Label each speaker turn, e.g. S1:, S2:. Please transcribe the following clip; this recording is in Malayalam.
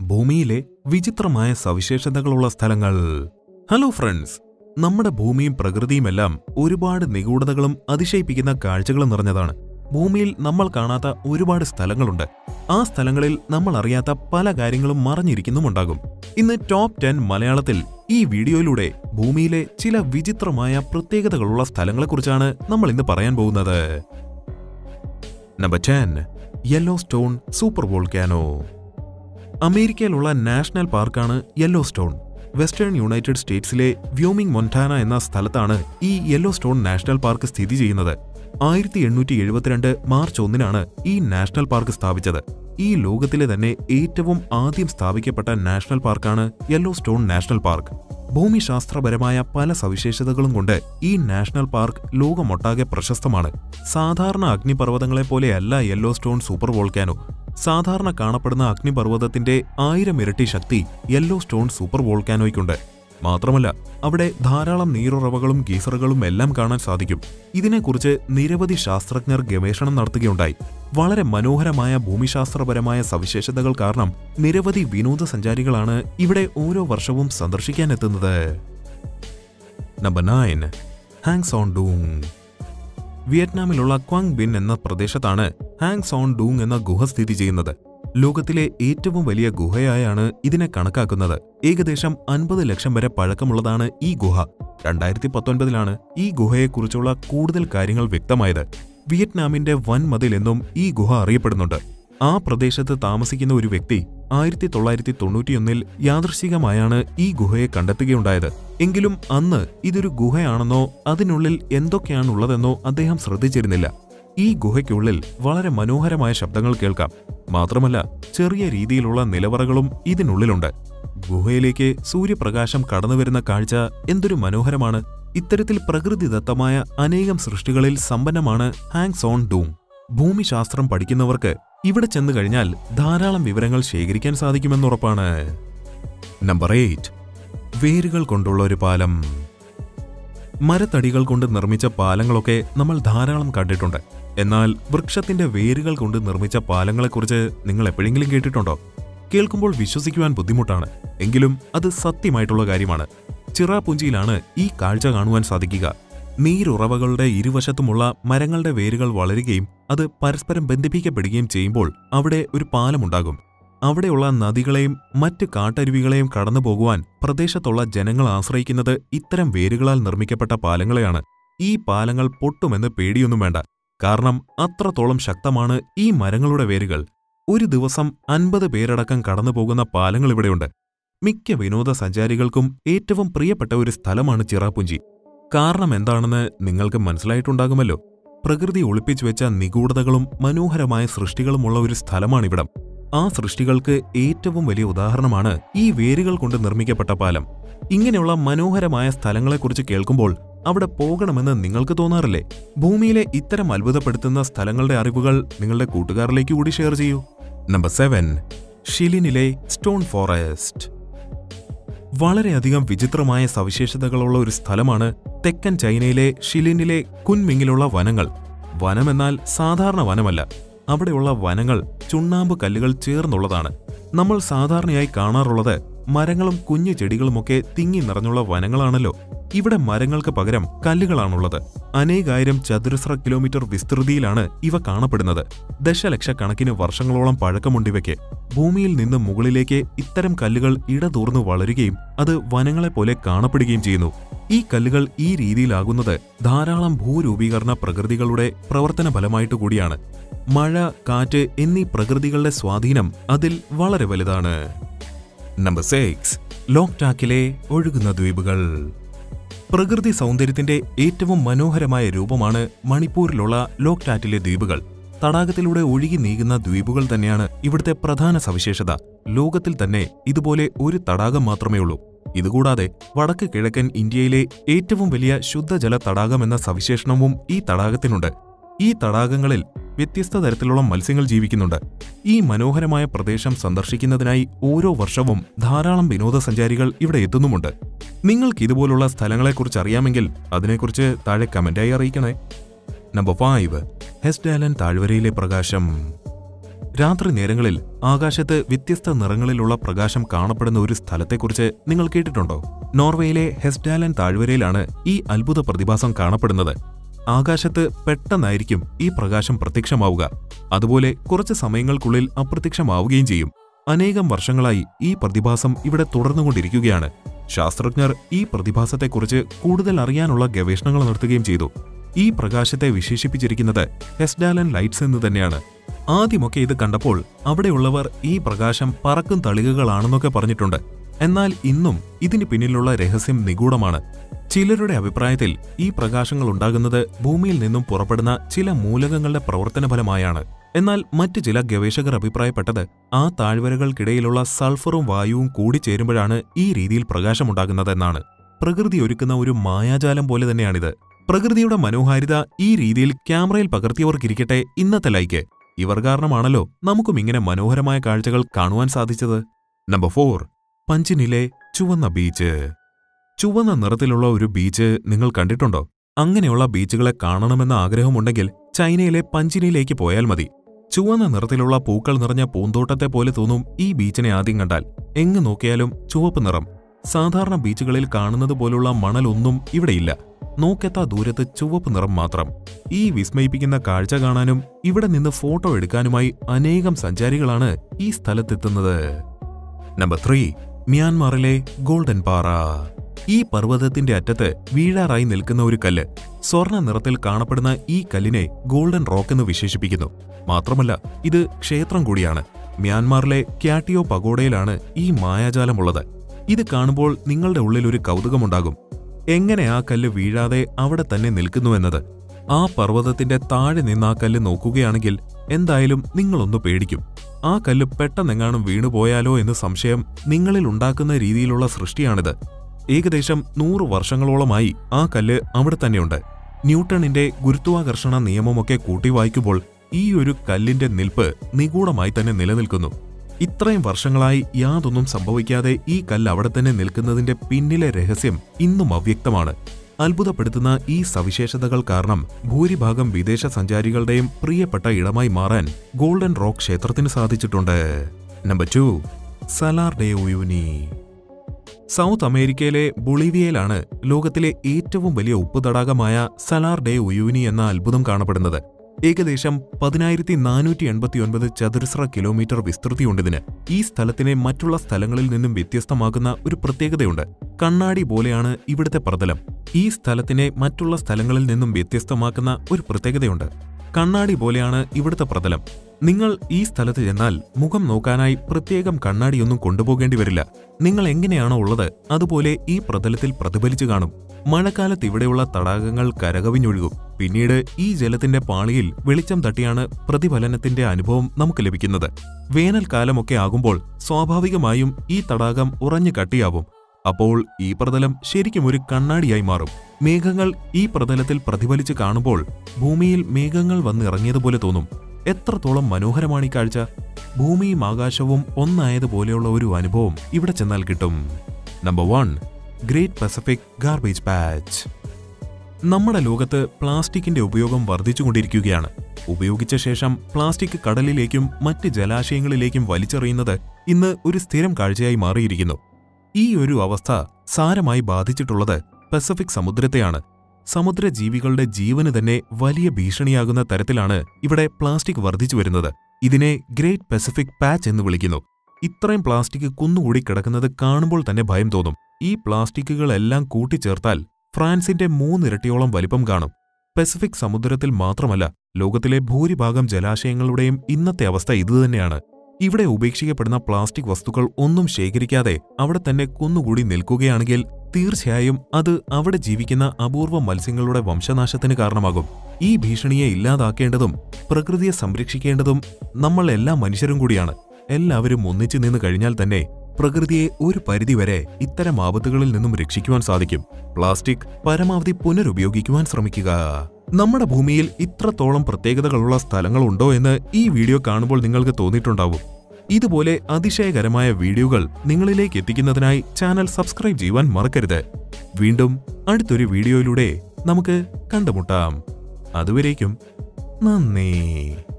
S1: ഭൂമിയിലെ വിചിത്രമായ സവിശേഷതകളുള്ള സ്ഥലങ്ങൾ ഹലോ ഫ്രണ്ട്സ് നമ്മുടെ ഭൂമിയും പ്രകൃതിയുമെല്ലാം ഒരുപാട് നിഗൂഢതകളും അതിശയിപ്പിക്കുന്ന കാഴ്ചകളും നിറഞ്ഞതാണ് ഭൂമിയിൽ നമ്മൾ കാണാത്ത ഒരുപാട് സ്ഥലങ്ങളുണ്ട് ആ സ്ഥലങ്ങളിൽ നമ്മൾ അറിയാത്ത പല കാര്യങ്ങളും മറഞ്ഞിരിക്കുന്നുമുണ്ടാകും ഇന്ന് ടോപ്പ് ടെൻ മലയാളത്തിൽ ഈ വീഡിയോയിലൂടെ ഭൂമിയിലെ ചില വിചിത്രമായ പ്രത്യേകതകളുള്ള സ്ഥലങ്ങളെക്കുറിച്ചാണ് നമ്മൾ ഇന്ന് പറയാൻ പോകുന്നത് number ten Yellowstone super volcano അമേരിക്കയിലുള്ള നാഷണൽ പാർക്കാണ് Yellowstone western United States Wyoming Montana എന്ന സ്ഥലത്താണ് ഈ യെല്ലോ സ്റ്റോൺ നാഷണൽ പാർക്ക് സ്ഥിതി ചെയ്യുന്നത് ആയിരത്തി എണ്ണൂറ്റി എഴുപത്തിരണ്ട് മാർച്ച് ഒന്നിനാണ് ഈ നാഷണൽ പാർക്ക് സ്ഥാപിച്ചത് ഈ ലോകത്തിലെ തന്നെ ഏറ്റവും ആദ്യം സ്ഥാപിക്കപ്പെട്ട നാഷണൽ പാർക്കാണ് യെല്ലോ സ്റ്റോൺ നാഷണൽ പാർക്ക് ഭൂമിശാസ്ത്രപരമായ പല സവിശേഷതകളും കൊണ്ട് ഈ നാഷണൽ പാർക്ക് ലോകമൊട്ടാകെ പ്രശസ്തമാണ് സാധാരണ അഗ്നിപർവ്വതങ്ങളെ പോലെയല്ല യെല്ലോ സ്റ്റോൺ സൂപ്പർ വോൾക്കാനോ സാധാരണ കാണപ്പെടുന്ന അഗ്നിപർവ്വതത്തിന്റെ ആയിരം ഇരട്ടി ശക്തി യെല്ലോ സ്റ്റോൺ സൂപ്പർ വോൾക്കാനോയ്ക്കുണ്ട് മാത്രമല്ല അവിടെ ധാരാളം നീരുറവകളും ഗീസറുകളും എല്ലാം കാണാൻ സാധിക്കും ഇതിനെക്കുറിച്ച് നിരവധി ശാസ്ത്രജ്ഞർ ഗവേഷണം നടത്തുകയുണ്ടായി വളരെ മനോഹരമായ ഭൂമിശാസ്ത്രപരമായ സവിശേഷതകൾ കാരണം നിരവധി വിനോദസഞ്ചാരികളാണ് ഇവിടെ ഓരോ വർഷവും സന്ദർശിക്കാനെത്തുന്നത് number nine Hang Son Doong വിയറ്റ്നാമിലുള്ള ക്വാങ് ബിൻ എന്ന പ്രദേശത്താണ് ഹാങ്സ് ഓൺ ഡൂങ് എന്ന ഗുഹ സ്ഥിതി ചെയ്യുന്നത് ലോകത്തിലെ ഏറ്റവും വലിയ ഗുഹയായാണ് ഇതിനെ കണക്കാക്കുന്നത് ഏകദേശം അൻപത് ലക്ഷം വരെ പഴക്കമുള്ളതാണ് ഈ ഗുഹ രണ്ടായിരത്തി പത്തൊൻപതിലാണ് ഈ ഗുഹയെക്കുറിച്ചുള്ള കൂടുതൽ കാര്യങ്ങൾ വ്യക്തമായത് വിയറ്റ്നാമിന്റെ വൻമതിൽ എന്നും ഈ ഗുഹ അറിയപ്പെടുന്നുണ്ട് ആ പ്രദേശത്ത് താമസിക്കുന്ന ഒരു വ്യക്തി ആയിരത്തി തൊള്ളായിരത്തി തൊണ്ണൂറ്റിയൊന്നിൽ യാദൃശികമായാണ് ഈ ഗുഹയെ കണ്ടെത്തുകയുണ്ടായത് എങ്കിലും അന്ന് ഇതൊരു ഗുഹയാണെന്നോ അതിനുള്ളിൽ എന്തൊക്കെയാണുള്ളതെന്നോ അദ്ദേഹം ശ്രദ്ധിച്ചിരുന്നില്ല ഈ ഗുഹയ്ക്കുള്ളിൽ വളരെ മനോഹരമായ ശബ്ദങ്ങൾ കേൾക്കാം മാത്രമല്ല ചെറിയ രീതിയിലുള്ള നിലവറകളും ഇതിനുള്ളിലുണ്ട് ഗുഹയിലേക്ക് സൂര്യപ്രകാശം കടന്നുവരുന്ന കാഴ്ച എന്തൊരു മനോഹരമാണ് ഇത്തരത്തിൽ പ്രകൃതിദത്തമായ അനേകം സൃഷ്ടികളിൽ സമ്പന്നമാണ് ഹാങ്സ് ഓൺ ഡൂം ഭൂമിശാസ്ത്രം പഠിക്കുന്നവർക്ക് ഇവിടെ ചെന്നു കഴിഞ്ഞാൽ ധാരാളം വിവരങ്ങൾ ശേഖരിക്കാൻ സാധിക്കുമെന്നുറപ്പാണ് നമ്പർ എയ്റ്റ് വേരുകൾ കൊണ്ടുള്ള ഒരു പാലം മരത്തടികൾ കൊണ്ട് നിർമ്മിച്ച പാലങ്ങളൊക്കെ നമ്മൾ ധാരാളം കണ്ടിട്ടുണ്ട് എന്നാൽ വൃക്ഷത്തിന്റെ വേരുകൾ കൊണ്ട് നിർമ്മിച്ച പാലങ്ങളെക്കുറിച്ച് നിങ്ങൾ എപ്പോഴെങ്കിലും കേട്ടിട്ടുണ്ടോ കേൾക്കുമ്പോൾ വിശ്വസിക്കുവാൻ ബുദ്ധിമുട്ടാണ് എങ്കിലും അത് സത്യമായിട്ടുള്ള കാര്യമാണ് ചിറാപുഞ്ചിയിലാണ് ഈ കാഴ്ച കാണുവാൻ സാധിക്കുക നീരുറവകളുടെ ഇരുവശത്തുമുള്ള മരങ്ങളുടെ വേരുകൾ വളരുകയും അത് പരസ്പരം ബന്ധിപ്പിക്കപ്പെടുകയും ചെയ്യുമ്പോൾ അവിടെ ഒരു പാലമുണ്ടാകും അവിടെയുള്ള നദികളെയും മറ്റ് കാട്ടരുവികളെയും കടന്നു പോകുവാൻ പ്രദേശത്തുള്ള ജനങ്ങൾ ആശ്രയിക്കുന്നത് ഇത്തരം വേരുകളാൽ നിർമ്മിക്കപ്പെട്ട പാലങ്ങളെയാണ് ഈ പാലങ്ങൾ പൊട്ടുമെന്ന് പേടിയൊന്നും വേണ്ട കാരണം അത്രത്തോളം ശക്തമാണ് ഈ മരങ്ങളുടെ വേരുകൾ ഒരു ദിവസം അൻപത് പേരടക്കം കടന്നു പോകുന്ന പാലങ്ങൾ ഇവിടെയുണ്ട് മിക്ക വിനോദസഞ്ചാരികൾക്കും ഏറ്റവും പ്രിയപ്പെട്ട ഒരു സ്ഥലമാണ് ചിറാപുഞ്ചി കാരണം എന്താണെന്ന് നിങ്ങൾക്ക് മനസ്സിലായിട്ടുണ്ടാകുമല്ലോ പ്രകൃതി ഒളിപ്പിച്ചു വെച്ച നിഗൂഢതകളും മനോഹരമായ സൃഷ്ടികളുമുള്ള ഒരു സ്ഥലമാണിവിടം ആ സൃഷ്ടികൾക്ക് ഏറ്റവും വലിയ ഉദാഹരണമാണ് ഈ വേരുകൾ കൊണ്ട് നിർമ്മിക്കപ്പെട്ട പാലം ഇങ്ങനെയുള്ള മനോഹരമായ സ്ഥലങ്ങളെക്കുറിച്ച് കേൾക്കുമ്പോൾ അവിടെ പോകണമെന്ന് നിങ്ങൾക്ക് തോന്നാറില്ലേ ഭൂമിയിലെ ഇത്തരം അത്ഭുതപ്പെടുത്തുന്ന സ്ഥലങ്ങളുടെ അറിവുകൾ നിങ്ങളുടെ കൂട്ടുകാരിലേക്ക് കൂടി ഷെയർ ചെയ്യൂ നമ്പർ സെവൻ ഷിലിനിലെ സ്റ്റോൺ ഫോറസ്റ്റ് വളരെയധികം വിചിത്രമായ സവിശേഷതകളുള്ള ഒരു സ്ഥലമാണ് തെക്കൻ ചൈനയിലെ ഷിലിനിലെ കുൻമിങ്ങിലുള്ള വനങ്ങൾ വനമെന്നാൽ സാധാരണ വനമല്ല അവിടെയുള്ള വനങ്ങൾ ചുണ്ണാമ്പ് കല്ലുകൾ ചേർന്നുള്ളതാണ് നമ്മൾ സാധാരണയായി കാണാറുള്ളത് മരങ്ങളും കുഞ്ഞു ചെടികളുമൊക്കെ തിങ്ങി നിറഞ്ഞുള്ള വനങ്ങളാണല്ലോ ഇവിടെ മരങ്ങൾക്ക് പകരം കല്ലുകളാണുള്ളത് അനേകായിരം ചതുരശ്ര കിലോമീറ്റർ വിസ്തൃതിയിലാണ് ഇവ കാണപ്പെടുന്നത് ദശലക്ഷക്കണക്കിന് വർഷങ്ങളോളം പഴക്കമുണ്ടിവയ്ക്ക് ഭൂമിയിൽ നിന്ന് മുകളിലേക്ക് ഇത്തരം കല്ലുകൾ ഇടതൂർന്നു വളരുകയും അത് വനങ്ങളെപ്പോലെ കാണപ്പെടുകയും ചെയ്യുന്നു ഈ കല്ലുകൾ ഈ രീതിയിലാകുന്നത് ധാരാളം ഭൂരൂപീകരണ പ്രകൃതികളുടെ പ്രവർത്തന ഫലമായിട്ട് കൂടിയാണ് മഴ കാറ്റ് എന്നീ പ്രകൃതികളുടെ സ്വാധീനം അതിൽ വളരെ വലുതാണ് നമ്പർ സിക്സ് ലോക്ടാക്കിലെ ഒഴുകുന്ന ദ്വീപുകൾ പ്രകൃതി സൗന്ദര്യത്തിന്റെ ഏറ്റവും മനോഹരമായ രൂപമാണ് മണിപ്പൂരിലുള്ള ലോക്ടാറ്റിലെ ദ്വീപുകൾ തടാകത്തിലൂടെ ഒഴുകി നീങ്ങുന്ന ദ്വീപുകൾ തന്നെയാണ് ഇവിടുത്തെ പ്രധാന സവിശേഷത ലോകത്തിൽ തന്നെ ഇതുപോലെ ഒരു തടാകം മാത്രമേ ഉള്ളൂ ഇതുകൂടാതെ വടക്ക് കിഴക്കൻ ഇന്ത്യയിലെ ഏറ്റവും വലിയ ശുദ്ധജല തടാകം എന്ന സവിശേഷണവും ഈ തടാകത്തിനുണ്ട് ഈ തടാകങ്ങളിൽ വ്യത്യസ്ത തരത്തിലുള്ള മത്സ്യങ്ങൾ ജീവിക്കുന്നുണ്ട് ഈ മനോഹരമായ പ്രദേശം സന്ദർശിക്കുന്നതിനായി ഓരോ വർഷവും ധാരാളം വിനോദസഞ്ചാരികൾ ഇവിടെ എത്തുന്നുമുണ്ട് നിങ്ങൾക്ക് ഇതുപോലുള്ള സ്ഥലങ്ങളെക്കുറിച്ച് അറിയാമെങ്കിൽ അതിനെക്കുറിച്ച് താഴെ കമന്റായി അറിയിക്കണേ നമ്പർ ഫൈവ് ഹെസ്ഡാലൻ താഴ്വരയിലെ പ്രകാശം രാത്രി നേരങ്ങളിൽ ആകാശത്ത് വ്യത്യസ്ത നിറങ്ങളിലുള്ള പ്രകാശം കാണപ്പെടുന്ന ഒരു സ്ഥലത്തെക്കുറിച്ച് നിങ്ങൾ കേട്ടിട്ടുണ്ടോ നോർവേയിലെ ഹെസ്ഡാലൻ താഴ്വരയിലാണ് ഈ അത്ഭുത പ്രതിഭാസം കാണപ്പെടുന്നത് ആകാശത്ത് പെട്ടെന്നായിരിക്കും ഈ പ്രകാശം പ്രത്യക്ഷമാവുക അതുപോലെ കുറച്ച് സമയങ്ങൾക്കുള്ളിൽ അപ്രത്യക്ഷമാവുകയും ചെയ്യും അനേകം വർഷങ്ങളായി ഈ പ്രതിഭാസം ഇവിടെ തുടർന്നുകൊണ്ടിരിക്കുകയാണ് ശാസ്ത്രജ്ഞർ ഈ പ്രതിഭാസത്തെക്കുറിച്ച് കൂടുതൽ അറിയാനുള്ള ഗവേഷണങ്ങൾ നടത്തുകയും ചെയ്തു ഈ പ്രകാശത്തെ വിശേഷിപ്പിച്ചിരിക്കുന്നത് ഹെസ്ഡാലൻ ലൈറ്റ്സ് എന്ന് തന്നെയാണ് ആദ്യമൊക്കെ ഇത് കണ്ടപ്പോൾ അവിടെയുള്ളവർ ഈ പ്രകാശം പറക്കും തളികകളാണെന്നൊക്കെ പറഞ്ഞിട്ടുണ്ട് എന്നാൽ ഇന്നും ഇതിന് പിന്നിലുള്ള രഹസ്യം നിഗൂഢമാണ് ചിലരുടെ അഭിപ്രായത്തിൽ ഈ പ്രകാശങ്ങൾ ഉണ്ടാകുന്നത് ഭൂമിയിൽ നിന്നും പുറപ്പെടുന്ന ചില മൂലകങ്ങളുടെ പ്രവർത്തന ഫലമായാണ് എന്നാൽ മറ്റു ചില ഗവേഷകർ അഭിപ്രായപ്പെട്ടത് ആ താഴ്വരകൾക്കിടയിലുള്ള സൾഫറും വായുവും കൂടിച്ചേരുമ്പോഴാണ് ഈ രീതിയിൽ പ്രകാശമുണ്ടാകുന്നതെന്നാണ് പ്രകൃതി ഒരുക്കുന്ന ഒരു മായാജാലം പോലെ തന്നെയാണിത് പ്രകൃതിയുടെ മനോഹാരിത ഈ രീതിയിൽ ക്യാമറയിൽ പകർത്തിയവർക്കിരിക്കട്ടെ ഇന്നത്തെ ലൈക്ക് ഇവർ കാരണമാണല്ലോ നമുക്കും ഇങ്ങനെ മനോഹരമായ കാഴ്ചകൾ കാണുവാൻ സാധിച്ചത് നമ്പർ ഫോർ പഞ്ചിനിലെ ചുവന്ന ബീച്ച് ചുവന്ന നിറത്തിലുള്ള ഒരു ബീച്ച് നിങ്ങൾ കണ്ടിട്ടുണ്ടോ അങ്ങനെയുള്ള ബീച്ചുകളെ കാണണമെന്ന ആഗ്രഹമുണ്ടെങ്കിൽ ചൈനയിലെ പഞ്ചിനിയിലേക്ക് പോയാൽ മതി ചുവന്ന നിറത്തിലുള്ള പൂക്കൾ നിറഞ്ഞ പൂന്തോട്ടത്തെ പോലെ തോന്നും ഈ ബീച്ചിനെ ആദ്യം കണ്ടാൽ എങ്ങ് നോക്കിയാലും ചുവപ്പ് നിറം സാധാരണ ബീച്ചുകളിൽ കാണുന്നത് പോലുള്ള മണലൊന്നും ഇവിടെയില്ല നോക്കെത്താ ദൂരത്ത് ചുവപ്പ് നിറം മാത്രം ഈ വിസ്മയിപ്പിക്കുന്ന കാഴ്ച കാണാനും ഇവിടെ നിന്ന് ഫോട്ടോ എടുക്കാനുമായി അനേകം സഞ്ചാരികളാണ് ഈ സ്ഥലത്തെത്തുന്നത് നമ്പർ ത്രീ മ്യാൻമാറിലെ ഗോൾഡൻ പാറ ഈ പർവ്വതത്തിന്റെ അറ്റത്ത് വീഴാറായി നിൽക്കുന്ന ഒരു കല്ല് സ്വർണ്ണ നിറത്തിൽ കാണപ്പെടുന്ന ഈ കല്ലിനെ ഗോൾഡൻ റോക്ക് എന്ന് വിശേഷിപ്പിക്കുന്നു മാത്രമല്ല ഇത് ക്ഷേത്രം കൂടിയാണ് മ്യാൻമാറിലെ ക്യാട്ടിയോ പഗോഡയിലാണ് ഈ മായാജാലമുള്ളത് ഇത് കാണുമ്പോൾ നിങ്ങളുടെ ഉള്ളിൽ ഒരു കൗതുകമുണ്ടാകും എങ്ങനെ ആ കല്ല് വീഴാതെ അവിടെ തന്നെ നിൽക്കുന്നുവെന്നത് ആ പർവ്വതത്തിന്റെ താഴെ നിന്ന് ആ കല്ല് നോക്കുകയാണെങ്കിൽ എന്തായാലും നിങ്ങളൊന്ന് പേടിക്കും ആ കല്ല് പെട്ടെന്നെങ്ങാനും വീണുപോയാലോ എന്ന് സംശയം നിങ്ങളിൽ ഉണ്ടാക്കുന്ന രീതിയിലുള്ള സൃഷ്ടിയാണിത് ഏകദേശം നൂറ് വർഷങ്ങളോളമായി ആ കല്ല് അവിടെ തന്നെയുണ്ട് ന്യൂട്ടണിന്റെ ഗുരുത്വാകർഷണ നിയമമൊക്കെ കൂട്ടി വായിക്കുമ്പോൾ ഈ ഒരു കല്ലിന്റെ നിൽപ്പ് നിഗൂഢമായി തന്നെ നിലനിൽക്കുന്നു ഇത്രയും വർഷങ്ങളായി യാതൊന്നും സംഭവിക്കാതെ ഈ കല്ല് അവിടെ തന്നെ നിൽക്കുന്നതിന്റെ പിന്നിലെ രഹസ്യം ഇന്നും അവ്യക്തമാണ് അത്ഭുതപ്പെടുത്തുന്ന ഈ സവിശേഷതകൾ കാരണം ഭൂരിഭാഗം വിദേശ സഞ്ചാരികളുടെയും പ്രിയപ്പെട്ട ഇടമായി മാറാൻ ഗോൾഡൻ റോക്ക് ക്ഷേത്രത്തിന് സാധിച്ചിട്ടുണ്ട് number two Salar de Uyuni South America ബൊളീവിയയിലാണ് ലോകത്തിലെ ഏറ്റവും വലിയ ഉപ്പ് തടാകമായ സലാർ ഡേ ഉയൂനി എന്ന അത്ഭുതം കാണപ്പെടുന്നത് ഏകദേശം പതിനായിരത്തി നാനൂറ്റി എൺപത്തിയൊൻപത് ചതുരശ്ര കിലോമീറ്റർ വിസ്തൃതിയുണ്ടിതിന് ഈ സ്ഥലത്തിനെ മറ്റുള്ള സ്ഥലങ്ങളിൽ നിന്നും വ്യത്യസ്തമാക്കുന്ന ഒരു പ്രത്യേകതയുണ്ട് കണ്ണാടി പോലെയാണ് ഇവിടുത്തെ പ്രതലം ഈ സ്ഥലത്തിനെ മറ്റുള്ള സ്ഥലങ്ങളിൽ നിന്നും വ്യത്യസ്തമാക്കുന്ന ഒരു പ്രത്യേകതയുണ്ട് കണ്ണാടി പോലെയാണ് ഇവിടുത്തെ പ്രതലം നിങ്ങൾ ഈ സ്ഥലത്ത് ചെന്നാൽ മുഖം നോക്കാനായി പ്രത്യേകം കണ്ണാടിയൊന്നും കൊണ്ടുപോകേണ്ടി വരില്ല നിങ്ങൾ എങ്ങനെയാണോ ഉള്ളത് അതുപോലെ ഈ പ്രതലത്തിൽ പ്രതിഫലിച്ചു കാണും മഴക്കാലത്ത് ഇവിടെയുള്ള തടാകങ്ങൾ കരകവിഞ്ഞൊഴുകും പിന്നീട് ഈ ജലത്തിന്റെ പാളിയിൽ വെളിച്ചം തട്ടിയാണ് പ്രതിഫലനത്തിന്റെ അനുഭവം നമുക്ക് ലഭിക്കുന്നത് വേനൽക്കാലമൊക്കെ ആകുമ്പോൾ സ്വാഭാവികമായും ഈ തടാകം ഉറഞ്ഞു കട്ടിയാവും അപ്പോൾ ഈ പ്രതലം ശരിക്കും ഒരു കണ്ണാടിയായി മാറും മേഘങ്ങൾ ഈ പ്രതലത്തിൽ പ്രതിഫലിച്ച് കാണുമ്പോൾ ഭൂമിയിൽ മേഘങ്ങൾ വന്നിറങ്ങിയതുപോലെ തോന്നും എത്രത്തോളം മനോഹരമാണ് ഈ കാഴ്ച ഭൂമിയും ആകാശവും ഒന്നായതുപോലെയുള്ള ഒരു അനുഭവം ഇവിടെ ചെന്നാൽ കിട്ടും number one great Pacific garbage patch നമ്മുടെ ലോകത്ത് പ്ലാസ്റ്റിക്കിന്റെ ഉപയോഗം വർദ്ധിച്ചുകൊണ്ടിരിക്കുകയാണ് ഉപയോഗിച്ച ശേഷം പ്ലാസ്റ്റിക് കടലിലേക്കും മറ്റ് ജലാശയങ്ങളിലേക്കും വലിച്ചെറിയുന്നത് ഇന്ന് ഒരു സ്ഥിരം കാഴ്ചയായി മാറിയിരിക്കുന്നു ഈ ഒരു അവസ്ഥ സാരമായി ബാധിച്ചിട്ടുള്ളത് പസഫിക് സമുദ്രത്തെയാണ് സമുദ്രജീവികളുടെ ജീവന് തന്നെ വലിയ ഭീഷണിയാകുന്ന തരത്തിലാണ് ഇവിടെ പ്ലാസ്റ്റിക് വർദ്ധിച്ചു വരുന്നത് ഇതിനെ ഗ്രേറ്റ് പസഫിക് പാച്ച് എന്ന് വിളിക്കുന്നു ഇത്രയും പ്ലാസ്റ്റിക് കുന്നുകൂടി കിടക്കുന്നത് കാണുമ്പോൾ തന്നെ ഭയം തോന്നും ഈ പ്ലാസ്റ്റിക്കുകളെല്ലാം കൂട്ടിച്ചേർത്താൽ ഫ്രാൻസിന്റെ മൂന്നിരട്ടിയോളം വലിപ്പം കാണും പസഫിക് സമുദ്രത്തിൽ മാത്രമല്ല ലോകത്തിലെ ഭൂരിഭാഗം ജലാശയങ്ങളുടെയും ഇന്നത്തെ അവസ്ഥ ഇതുതന്നെയാണ് ഇവിടെ ഉപേക്ഷിക്കപ്പെടുന്ന പ്ലാസ്റ്റിക് വസ്തുക്കൾ ഒന്നും ശേഖരിക്കാതെ അവിടെ തന്നെ കുന്നുകൂടി നിൽക്കുകയാണെങ്കിൽ തീർച്ചയായും അത് അവിടെ ജീവിക്കുന്ന അപൂർവ മത്സ്യങ്ങളുടെ വംശനാശത്തിന് കാരണമാകും ഈ ഭീഷണിയെ ഇല്ലാതാക്കേണ്ടതും പ്രകൃതിയെ സംരക്ഷിക്കേണ്ടതും നമ്മൾ എല്ലാ മനുഷ്യരും കൂടിയാണ് എല്ലാവരും ഒന്നിച്ചു നിന്ന് കഴിഞ്ഞാൽ തന്നെ പ്രകൃതിയെ ഒരു പരിധിവരെ ഇത്തരം ആപത്തുകളിൽ നിന്നും രക്ഷിക്കുവാൻ സാധിക്കും പ്ലാസ്റ്റിക് പരമാവധി പുനരുപയോഗിക്കുവാൻ ശ്രമിക്കുക നമ്മുടെ ഭൂമിയിൽ ഇത്രത്തോളം പ്രത്യേകതകളുള്ള സ്ഥലങ്ങളുണ്ടോ എന്ന് ഈ വീഡിയോ കാണുമ്പോൾ നിങ്ങൾക്ക് തോന്നിയിട്ടുണ്ടാവും ഇതുപോലെ അതിശയകരമായ വീഡിയോകൾ നിങ്ങളിലേക്ക് എത്തിക്കുന്നതിനായി ചാനൽ സബ്സ്ക്രൈബ് ചെയ്യുവാൻ മറക്കരുത് വീണ്ടും അടുത്തൊരു വീഡിയോയിലൂടെ നമുക്ക് കണ്ടുമുട്ടാം അതുവരേക്കും നന്ദി